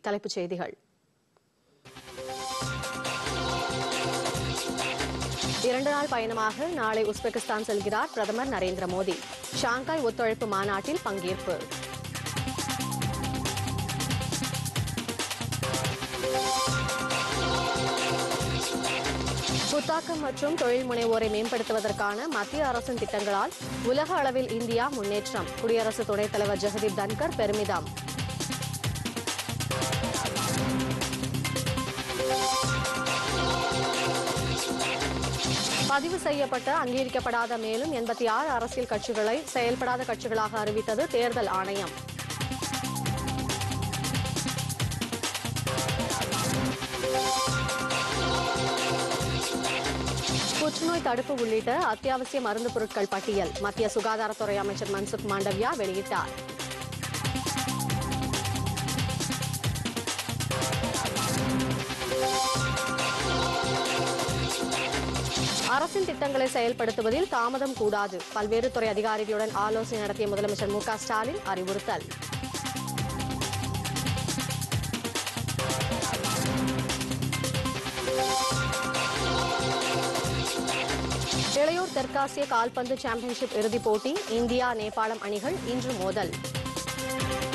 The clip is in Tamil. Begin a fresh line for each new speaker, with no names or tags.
தலைப்புச் செய்திகள் இரண்டு நாள் பயணமாக நாளை உஸ்பெகிஸ்தான் செல்கிறார் பிரதமர் நரேந்திர மோடி ஷாங்காய் ஒத்துழைப்பு மாநாட்டில் பங்கேற்பு புத்தாக்கம் மற்றும் தொழில் முனைவோரை மேம்படுத்துவதற்கான மத்திய அரசின் திட்டங்களால் உலக அளவில் இந்தியா முன்னேற்றம் குடியரசு துணைத் தலைவர் ஜெகதீப் தன்கர் பெருமிதம் பதிவு செய்யப்பட்ட அங்கீகரிக்கப்படாத மேலும் எண்பத்தி ஆறு அரசியல் கட்சிகளை செயல்படாத கட்சிகளாக அறிவித்தது தேர்தல் ஆணையம் புற்றுநோய் தடுப்பு உள்ளிட்ட அத்தியாவசிய மருந்து பொருட்கள் பட்டியல் மத்திய சுகாதாரத்துறை அமைச்சர் மன்சுக் மாண்டவியா வெளியிட்டார் அரசின் திட்டங்களை செயல்படுத்துவதில் தாமதம் கூடாது பல்வேறு துறை அதிகாரிகளுடன் ஆலோசனை நடத்திய முதலமைச்சர் மு க ஸ்டாலின் அறிவுறுத்தல் இளையோர் தெற்காசிய கால்பந்து சாம்பியன்ஷிப் இறுதிப் போட்டி இந்தியா நேபாளம் அணிகள் இன்று மோதல்